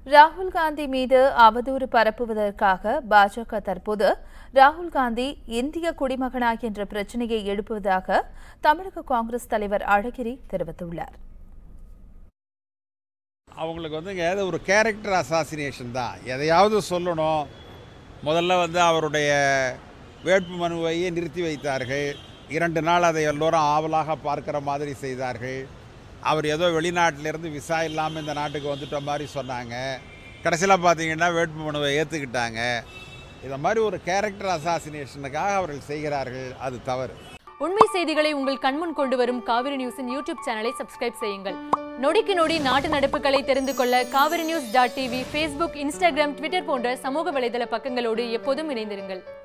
ராகுல் காந்தி மீது அவதூறு பரப்புவதற்காக பாஜக தற்போது ராகுல் காந்தி இந்திய குடிமகனா என்ற பிரச்சனையை எழுப்புவதாக தமிழக காங்கிரஸ் தலைவர் அழகிரி தெரிவித்துள்ளார் அவங்களுக்கு வந்துங்க அது ஒரு கேரக்டர் அசாசினேஷன் தான் எதையாவது சொல்லணும் முதல்ல வந்து அவருடைய வேட்பு மனுவையே நிறுத்தி வைத்தார்கள் இரண்டு நாள் அதை எல்லோரும் ஆவலாக பார்க்குற மாதிரி செய்தார்கள் அவர் ஏதோ வெளிநாட்டிலேருந்து விசா இல்லாமல் இந்த நாட்டுக்கு வந்துட்ட மாதிரி சொன்னாங்க கடைசியில் பார்த்தீங்கன்னா வேட்பு மனுவை ஏற்றுக்கிட்டாங்க இதை மாதிரி ஒரு கேரக்டர் அசாசினேஷனுக்காக அவர்கள் செய்கிறார்கள் அது தவறு உண்மை செய்திகளை உங்கள் கண்முன் கொண்டு வரும் காவிரி நியூஸின் யூடியூப் சேனலை சப்ஸ்கிரைப் செய்யுங்கள் நொடிக்கு நொடி நாட்டு நடப்புகளை தெரிந்து கொள்ள Kaveri news dot TV Facebook Instagram Twitter போன்ற சமூக வலைதள பக்கங்களோடு எப்போதும் இணைந்திருங்கள்